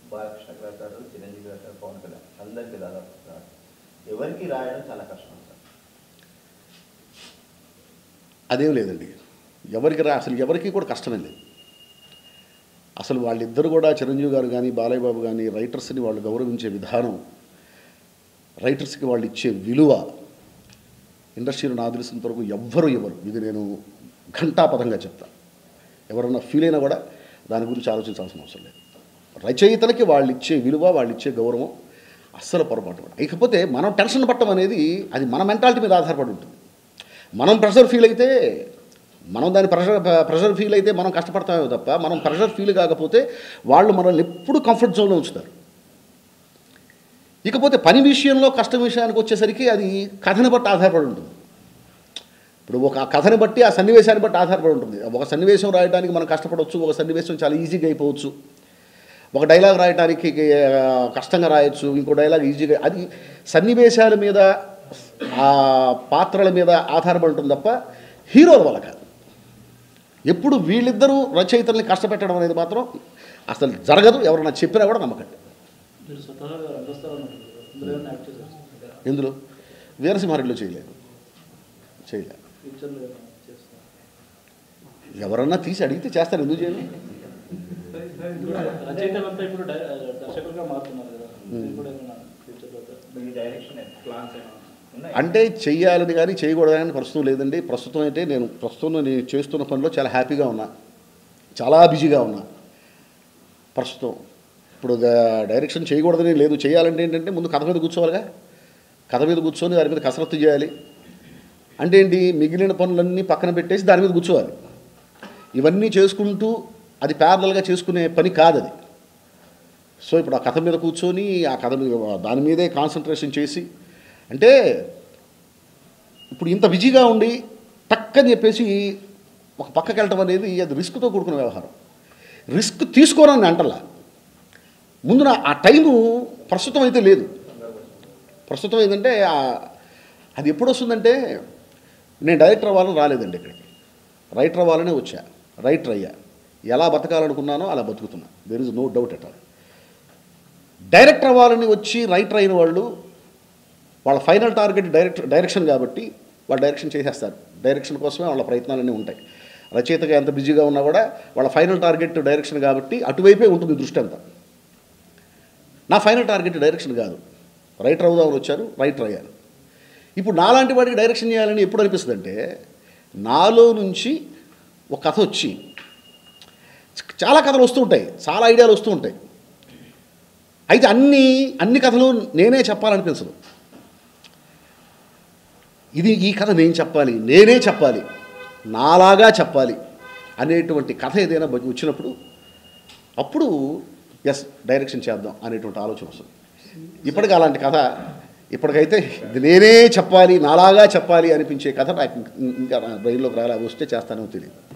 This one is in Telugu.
బాలకృష్ణ గారు గారు చిరంజీవి గారు గారు పవన్ కళ్యాణ్ అందరికీ దాదాపు రాదు. ఎవరికి రాయడం చాలా కష్టం సార్ అదేం లేదండి ఎవరికి రా అసలు ఎవరికి కూడా కష్టమే లేదు అసలు వాళ్ళిద్దరు కూడా చిరంజీవి గారు కానీ బాలయ్య బాబు కానీ రైటర్స్ని వాళ్ళు గౌరవించే విధానం రైటర్స్కి వాళ్ళు ఇచ్చే విలువ ఇండస్ట్రీలో నాకు తెలిసినంత వరకు ఎవ్వరు ఇవ్వరు ఇది నేను ఘంటాపదంగా చెప్తా ఎవరన్నా ఫీల్ అయినా కూడా దాని గురించి ఆలోచించాల్సిన అవసరం లేదు రచయితలకి వాళ్ళు ఇచ్చే విలువ వాళ్ళు ఇచ్చే గౌరవం అస్సలు పొరపాటు పడదు. ఇకపోతే మనం టెన్షన్ పట్టడం అనేది అది మన మెంటాలిటీ మీద ఆధారపడి ఉంటుంది మనం ప్రెషర్ ఫీల్ అయితే మనం దాని ప్రెషర్ ప్రెషర్ ఫీల్ అయితే మనం కష్టపడతామే తప్ప మనం ప్రెషర్ ఫీల్ కాకపోతే వాళ్ళు మనల్ని ఎప్పుడు కంఫర్ట్ జోన్లో ఉంచుతారు ఇకపోతే పని విషయంలో కష్టం విషయానికి వచ్చేసరికి అది కథని బట్టి ఆధారపడి ఉంటుంది ఇప్పుడు ఒక కథని బట్టి ఆ సన్నివేశాన్ని బట్టి ఆధారపడి ఉంటుంది ఒక సన్నివేశం రాయడానికి మనం కష్టపడవచ్చు ఒక సన్నివేశం చాలా ఈజీగా అయిపోవచ్చు ఒక డైలాగ్ రాయడానికి ఆ, కష్టంగా రాయొచ్చు ఇంకో డైలాగ్ ఈజీగా అది సన్నివేశాల మీద ఆ పాత్రల మీద ఆధారపడి ఉంటుంది తప్ప హీరోల వల్ల కాదు ఎప్పుడు వీళ్ళిద్దరూ రచయితల్ని కష్టపెట్టడం అనేది మాత్రం అసలు జరగదు ఎవరన్నా చెప్పినా కూడా నమ్మకండి మీరు స్వతహాగా రంగస్థలం ఇందులో ఏమైనా యాక్ట్ చేశారు సార్ ఎందులో వీరసింహారెడ్డిలో చేయలేదు చేయలేదు ఫ్యూచర్లో ఏమైనా చేస్తారు ఎవరన్నా తీసి అడిగితే చేస్తారు ఎందుకు చేయను రచయితలంతా ఇప్పుడు డై- దర్శకులుగా మారుతున్నారు కదా మీరు కూడా ఏమైనా ఫ్యూచర్లో మీ డైరెక్షన్ ప్లాన్స్ ఏమైనా ఉన్నాయి అంటే చెయ్యాలని కానీ చేయకూడదని కానీ ప్రస్తుతం లేదండి ప్రస్తుతం అయితే నేను ప్రస్తుతం నేను చేస్తున్న పనిలో చాలా హ్యాపీగా ఉన్నా చాలా బిజీగా ఉన్నా ప్రస్తుతం ఇప్పుడు గా- డైరెక్షన్ చేయకూడదని లేదు చేయాలంటే ఏంటంటే ముందు కథ మీద కూర్చోవాలిగా కథ మీద కూర్చొని దాని మీద కసరత్తు చేయాలి అంటే ఏంటి మిగిలిన పనులన్నీ పక్కన పెట్టేసి దాని మీద కూర్చోవాలి ఇవన్నీ చేసుకుంటూ అది ప్యారలల్గా చేసుకునే పని కాదు అది సో ఇప్పుడు ఆ కథ మీద కూర్చొని ఆ కథ మీద దాని మీదే కాన్సన్ట్రేషన్ చేసి అంటే ఇప్పుడు ఇంత బిజీగా ఉండి టక్కని చెప్పేసి ఒక పక్కకి వెళ్ళటం అనేది అది రిస్క్తో కూడుకున్న వ్యవహారం రిస్క్ తీసుకోనని అంటలా ముందు నా ఆ టైము ప్రస్తుతం అయితే లేదు ప్రస్తుతం ఏంటంటే ఆ- అది ఎప్పుడు వస్తుందంటే నేను డైరెక్టర్ అవ్వాలని రాలేదండి ఇక్కడికి రైటర్ అవ్వాలనే వచ్చా రైటర్ అయ్యా ఎలా బతకాలనుకున్నానో అలా బతుకుతున్నా there is no doubt at all director అవ్వాలని వచ్చి రైటర్ అయిన వాళ్ళు వాళ్ళ ఫైనల్ టార్గెట్ డైరెక్ట్ డైరెక్షన్ కాబట్టి వాళ్ళు డైరెక్షన్ చేసేస్తారు డైరెక్షన్ కోసమే వాళ్ళ ప్రయత్నాలన్నీ ఉంటాయి రచయితగా ఎంత బిజీగా ఉన్నా కూడా వాళ్ళ ఫైనల్ టార్గెట్ డైరెక్షన్ కాబట్టి అటువైపే ఉంటుంది దృష్టి అంతా నా ఫైనల్ టార్గెట్ డైరెక్షన్ కాదు రైటర్ అవుదామని వచ్చాను రైటర్ అయ్యాను ఇప్పుడు నాలాంటి వాడికి డైరెక్షన్ చేయాలని ఎప్పుడు అనిపిస్తుంది అంటే నాలో నుంచి ఒక కథ వచ్చి చాలా కథలు వస్తూ ఉంటాయి చాలా ఐడియాలు వస్తూ ఉంటాయి అయితే అన్ని అన్ని కథలు నేనే చెప్పాలనిపించదు ఇది ఈ కథ నేను చెప్పాలి నేనే చెప్పాలి నాలాగా చెప్పాలి అనేటువంటి కథ ఏదైనా బ- వచ్చినప్పుడు అప్పుడు ఎస్ డైరెక్షన్ చేద్దాం అనేటువంటి ఆలోచన వస్తుంది ఇప్పటికి అలాంటి కథ ఇప్పటికైతే ఇది నేనే చెప్పాలి నాలాగా చెప్పాలి అనిపించే కథ నాకు ఇంకా నా బ్రెయిన్లోకి రాలే వస్తే చేస్తానో తెలియదు